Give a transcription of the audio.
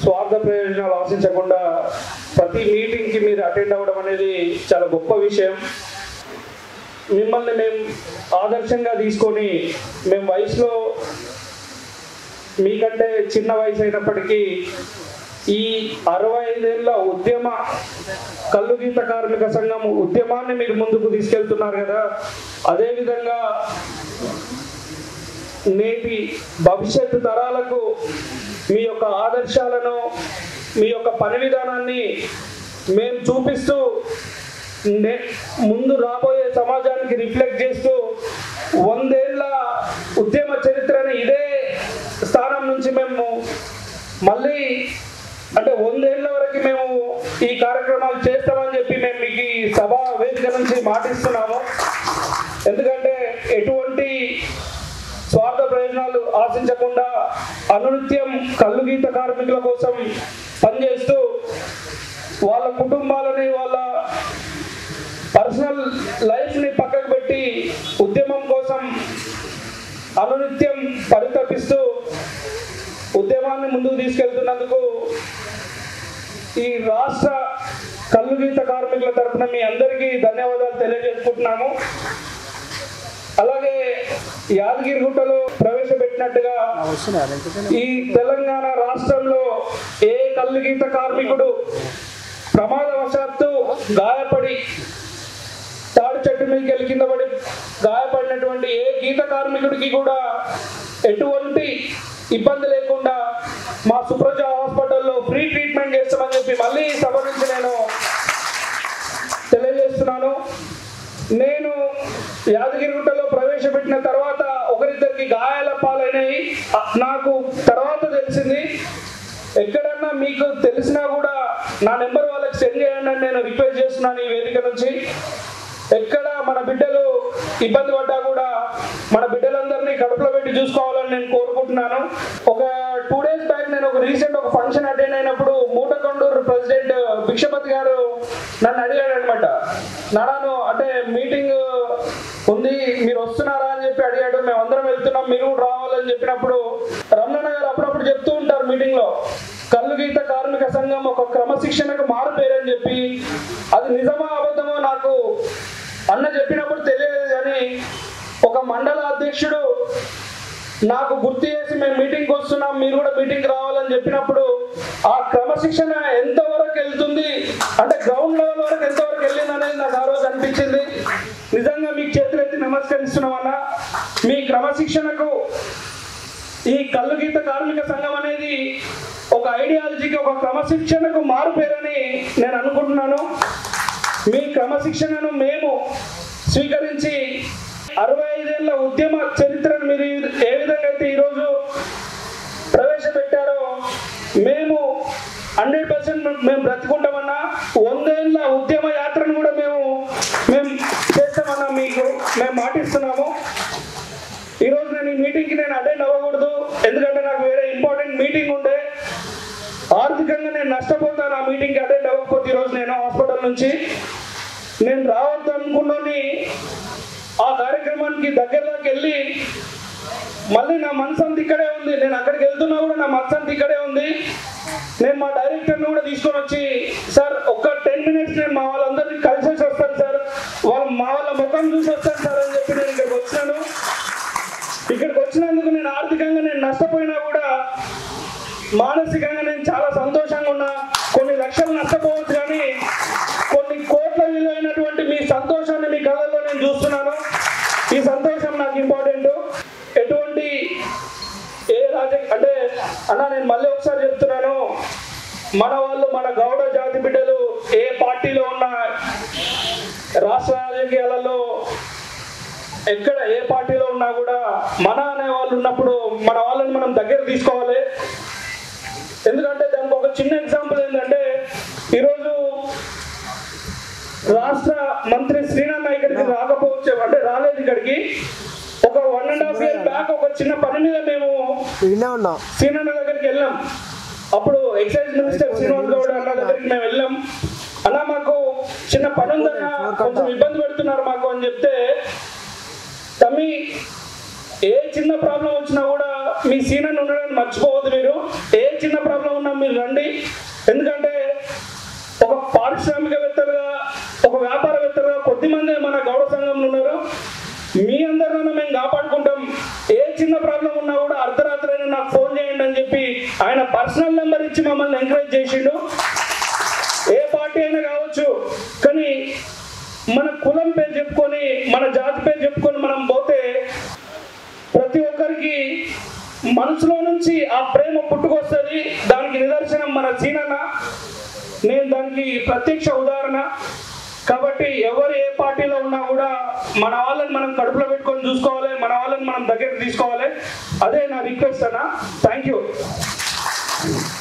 స్వార్థ ప్రయోజనాలు ఆశించకుండా ప్రతి మీటింగ్కి మీరు అటెండ్ అవ్వడం అనేది చాలా గొప్ప విషయం మిమ్మల్ని మేము ఆదర్శంగా తీసుకొని మేము వయసులో మీకంటే చిన్న వయసు అయినప్పటికీ ఈ అరవై ఐదేళ్ల ఉద్యమ కళ్ళు గీత కార్మిక సంఘం ఉద్యమాన్ని మీరు ముందుకు తీసుకెళ్తున్నారు కదా అదేవిధంగా నేటి భవిష్యత్తు తరాలకు మీ యొక్క ఆదర్శాలను మీ యొక్క పని విధానాన్ని మేము చూపిస్తూ నే- ముందు రాబోయే సమాజానికి రిఫ్లెక్ట్ చేస్తూ వందేళ్ల ఉద్యమ చరిత్రని ఇదే స్థానం నుంచి మేము మళ్ళీ అంటే వందేళ్ల వరకు మేము ఈ కార్యక్రమాలు చేస్తామని చెప్పి మేము మీకు ఈ సభా వేదిక నుంచి మాటిస్తున్నాము ఎందుకంటే ఎటువంటి స్వార్థ ప్రయోజనాలు ఆశించకుండా అనునిత్యం కళ్ళు గీత కార్మికుల కోసం పనిచేస్తూ వాళ్ళ కుటుంబాలని వాళ్ళ పర్సనల్ లైఫ్ని పక్కకు పెట్టి ఉద్యమం కోసం అనునిత్యం పరితపిస్తూ ఉద్యమాన్ని ముందుకు తీసుకెళ్తున్నందుకు ఈ రాష్ట్ర కళ్ళు గీత కార్మికుల తరపున మీ అందరికీ ధన్యవాదాలు తెలియజేసుకుంటున్నాము అలాగే యాదగిరిగుట్టలో ప్రవేశపెట్టినట్టుగా ఈ తెలంగాణ రాష్ట్రంలో ఏ కళ్ళు గీత కార్మికుడు ప్రమాదవశాత్తు గాయపడి తాడి చెట్టు మీదకి వెళ్ళి కింద పడి గాయపడినటువంటి ఏ గీత కార్మికుడికి కూడా ఎటువంటి ఇబ్బంది లేకుండా మా సుప్రజ హాస్పిటల్లో ఫ్రీ ట్రీట్మెంట్ చేస్తామని చెప్పి మళ్ళీ ఈ సభ నుంచి నేను తెలియజేస్తున్నాను నేను యాదగిరిగుట్టలో ప్రవేశపెట్టిన తర్వాత ఒకరిద్దరికి గాయాల పాలైనవి అ- నాకు తర్వాత తెలిసింది ఎక్కడన్నా మీకు తెలిసినా కూడా నా నెంబర్ వాళ్ళకి సెండ్ చేయండి అని నేను రిక్వెస్ట్ చేస్తున్నాను ఈ వేదిక నుంచి ఎక్కడ మన బిడ్డలు ఇబ్బంది పడ్డా కూడా మన బిడ్డలందరినీ కడుపులో పెట్టి చూసుకోవాలని నేను కోరుకుంటున్నాను ఒక టూ డేస్ బ్యాక్ నేను ఒక రీసెంట్ ఒక ఫంక్షన్ అటెండ్ అయినప్పుడు మూటకొండూరు ప్రెసిడెంట్ భిక్షపతి గారు నన్ను అడిగాడు అనమాట నాను అంటే మీటింగ్ ఉంది మీరు వస్తున్నారా అని చెప్పి అడిగాడు మేము అందరం వెళ్తున్నాం మీరు కూడా రావాలని చెప్పినప్పుడు రమణ గారు అప్పుడప్పుడు చెప్తూ ఉంటారు మీటింగ్ లో కళ్ళు గీత కార్మిక సంఘం ఒక క్రమశిక్షణకు మారు పేరని చెప్పి అది నిజమా అబద్ధమో నాకు అన్న చెప్పినప్పుడు తెలియదు కానీ ఒక మండల అధ్యక్షుడు నాకు గుర్తు చేసి మేము మీటింగ్కి వస్తున్నాం మీరు కూడా మీటింగ్ రావాలని చెప్పినప్పుడు ఆ క్రమశిక్షణ ఎంతవరకు వెళ్తుంది అంటే గ్రౌండ్ లెవెల్ వరకు ఎంతవరకు వెళ్ళింది అనేది నాకు ఆ రోజు అనిపించింది నిజంగా మీకు చేతులు ఎత్తి నమస్కరిస్తున్నామన్నా మీ క్రమశిక్షణకు ఈ కళ్ళు గీత కార్మిక సంఘం అనేది ఒక ఐడియాలజీకి ఒక క్రమశిక్షణకు మారుపేరని నేను అనుకుంటున్నాను మీ క్రమశిక్షణను మేము స్వీకరించి అరవై ఐదేళ్ల ఉద్యమ చరిత్రను మీరు ఏ విధంగా అయితే ఈరోజు ప్రవేశపెట్టారో మేము హండ్రెడ్ పర్సెంట్ మేము బ్రతుకుంటామన్నా వందేళ్ల ఉద్యమ యాత్రను కూడా మేము మేము చేస్తామన్నా మీకు మేము మాటిస్తున్నాము ఈరోజు నేను ఈ మీటింగ్కి నేను అటెండ్ అవ్వకూడదు ఎందుకంటే నాకు వేరే ఇంపార్టెంట్ మీటింగ్ ఉండే ఆర్థికంగా నేను నష్టపోతాను ఆ మీటింగ్కి అటెండ్ అవ్వకపోతే ఈరోజు నేను హాస్పిటల్ నుంచి నేను రావద్దు అనుకున్నని ఆ కార్యక్రమానికి దగ్గర దాకా వెళ్ళి మళ్ళీ నా మనసు అంతా ఇక్కడే ఉంది నేను అక్కడికి వెళ్తున్నా కూడా నా మనసు అంతా ఇక్కడే ఉంది నేను మా డైరెక్టర్ని కూడా తీసుకొని వచ్చి సార్ ఒక్క టెన్ మినిట్స్ నేను మా వాళ్ళందరినీ కలిసేసి వస్తాను సార్ వాళ్ళ మా వాళ్ళ ముఖం చూసి వస్తాను సార్ అని చెప్పి నేను ఇక్కడికి వచ్చినాను ఇక్కడికి వచ్చినందుకు నేను ఆర్థికంగా నేను నష్టపోయినా కూడా మానసికంగా నేను చాలా సంతోషంగా ఉన్నా కొన్ని లక్షలు నష్టపోవచ్చు కానీ కొన్ని కోట్ల విలువైనటువంటి మీ సంతోషాన్ని మీ కళల్లో నేను చూస్తున్నాను ఈ సంతోషం నాకు ఇంపార్టెంట్ ఎటువంటి ఏ రాజకీయ అంటే అన్న నేను మళ్ళీ ఒకసారి చెప్తున్నాను మన వాళ్ళు మన గౌడ జాతి బిడ్డలు ఏ పార్టీలో ఉన్న రాష్ట్ర రాజకీయాలలో ఎక్కడ ఏ పార్టీలో ఉన్నా కూడా మన అనే వాళ్ళు ఉన్నప్పుడు మన వాళ్ళని మనం దగ్గర తీసుకోవాలి ఎందుకంటే దానికి ఒక చిన్న ఎగ్జాంపుల్ ఏంటంటే ఈరోజు రాష్ట్ర మంత్రి శ్రీనాథ్ ఇక్కడికి రాకపోవచ్చు అంటే రాలేదు ఇక్కడికి ఒక one and half year back ఒక చిన్న పని మీద మేము వినే ఉన్నాం శ్రీనాథ్ దగ్గరికి వెళ్ళాం అప్పుడు ఎక్సైజ్ మినిస్టర్ శ్రీనివాస్ గౌడ్ అన్న దగ్గరికి మేము వెళ్ళాం అన్న మాకు చిన్న పని ఉందన్న కొంచెం ఇబ్బంది పెడుతున్నారు మాకు అని చెప్తే తమ్మి ఏ చిన్న ప్రాబ్లం వచ్చినా కూడా మీ సీనియర్ ఉండడానికి మర్చిపోవద్దు మీరు ఏ చిన్న ప్రాబ్లం ఉన్నా మీరు రండి ఎందుకంటే ఒక పారిశ్రామికవేత్తలుగా ఒక వ్యాపారవేత్తలుగా కొద్ది మంది మన గౌరవ సంఘంలో ఉన్నారు మీ అందరినైనా మేము కాపాడుకుంటాం ఏ చిన్న ప్రాబ్లం ఉన్నా కూడా అర్ధరాత్రి అయినా నాకు ఫోన్ చేయండి అని చెప్పి ఆయన పర్సనల్ నెంబర్ ఇచ్చి మమ్మల్ని ఎంకరేజ్ చేసిండు ఏ పార్టీ అయినా కావచ్చు కానీ మన కులం పేరు చెప్పుకొని మన జాతి పేరు చెప్పుకొని మనం పోతే ప్రతి ఒక్కరికి మనసులో నుంచి ఆ ప్రేమ పుట్టుకొస్తుంది దానికి నిదర్శనం మన సీనన్న నేను దానికి ప్రత్యక్ష ఉదాహరణ కాబట్టి ఎవరు ఏ పార్టీలో ఉన్నా కూడా మన వాళ్ళని మనం కడుపులో పెట్టుకొని చూసుకోవాలి మన వాళ్ళని మనం దగ్గర తీసుకోవాలి అదే నా రిక్వెస్ట్ అన్న థ్యాంక్ యూ